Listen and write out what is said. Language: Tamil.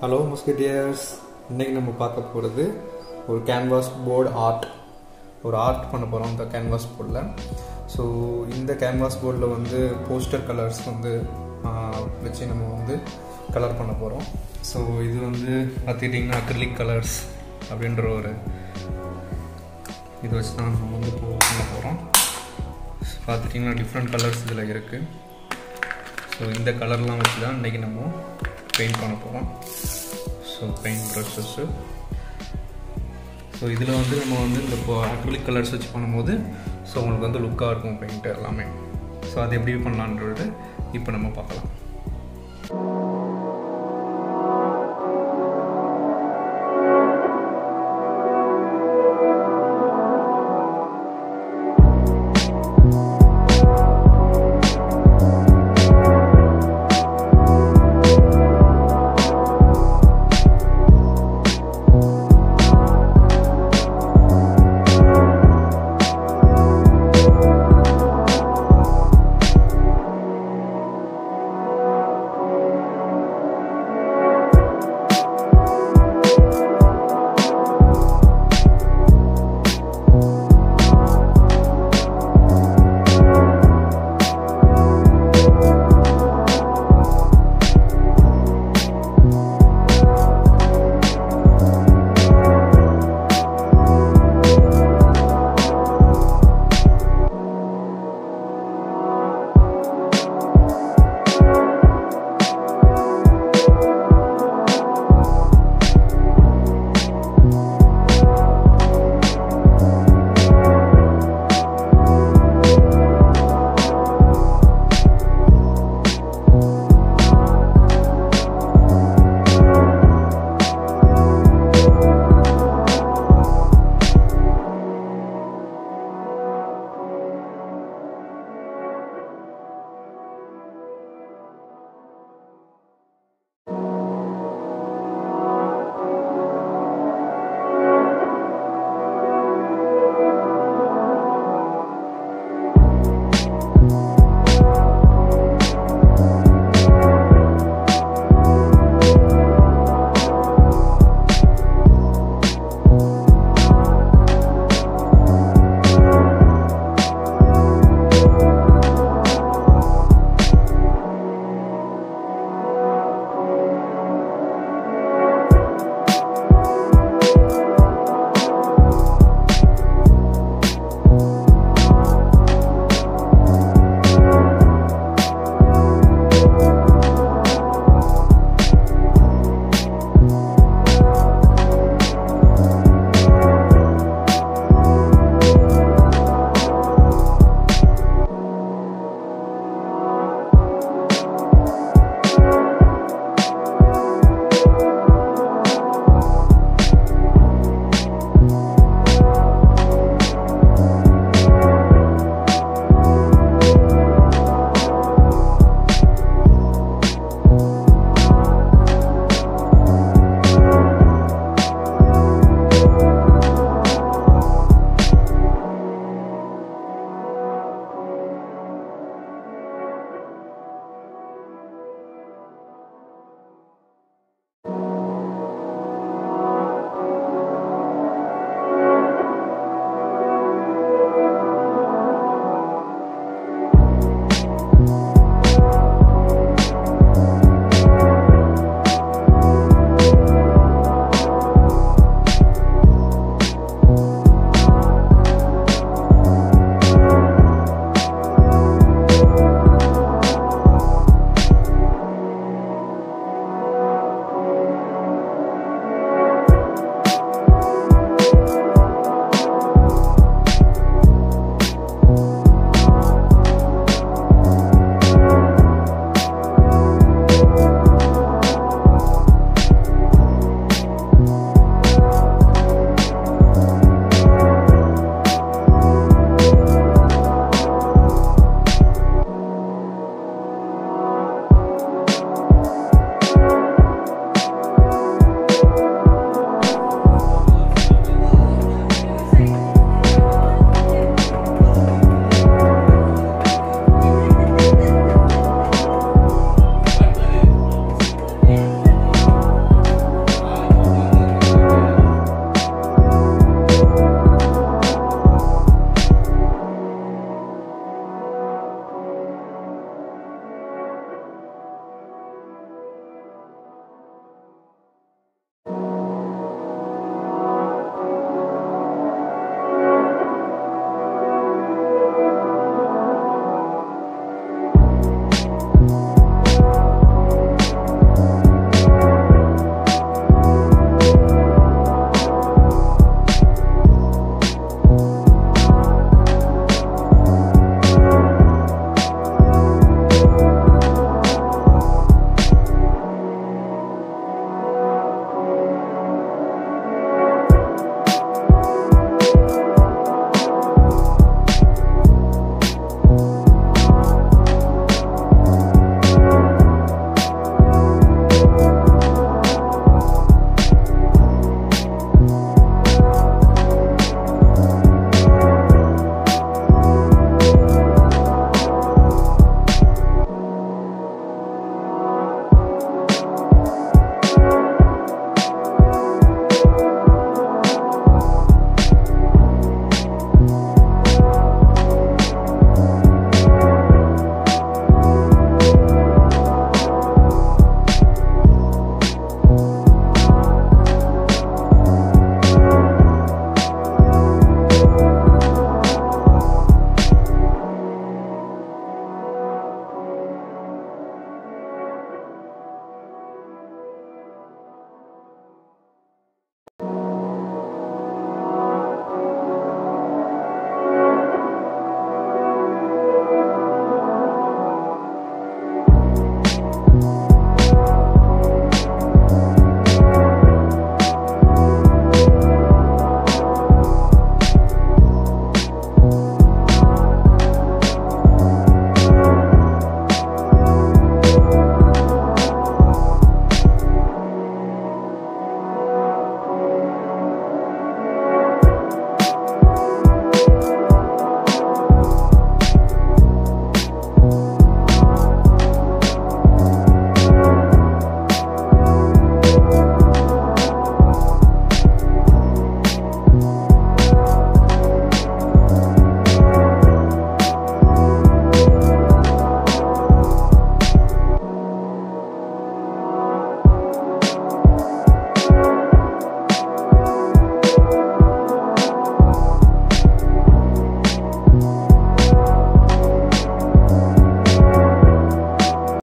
ஹலோ முஸ்கெட்டியர்ஸ் இன்னைக்கு நம்ம பார்க்க போகிறது ஒரு கேன்வாஸ் போர்டு ஆர்ட் ஒரு ஆர்ட் பண்ண போகிறோம் இந்த கேன்வாஸ் போர்டில் ஸோ இந்த கேன்வாஸ் போர்டில் வந்து போஸ்டர் கலர்ஸ் வந்து ஆஹ், வச்சு நம்ம வந்து கலர் பண்ண போகிறோம் ஸோ இது வந்து பார்த்துக்கிட்டிங்கன்னா அக்ரிலிக் கலர்ஸ் அப்படின்ற ஒரு இது வச்சு தான் நம்ம வந்து இப்போ பண்ண போகிறோம் பார்த்துட்டிங்கன்னா டிஃப்ரெண்ட் கலர்ஸ் இதில் இருக்குது ஸோ இந்த கலர்லாம் வச்சு தான் இன்றைக்கி நம்ம பெயிண்ட் பண்ண போகிறோம் ஸோ பெயிண்ட் ப்ரஷஸ்ஸு ஸோ இதில் வந்து நம்ம வந்து இந்த அக்ரிலிக் கலர்ஸ் வச்சு பண்ணும்போது ஸோ உங்களுக்கு வந்து லுக்காக இருக்கும் பெயிண்ட் எல்லாமே ஸோ அது எப்படி பண்ணலான்றது இப்போ நம்ம பார்க்கலாம்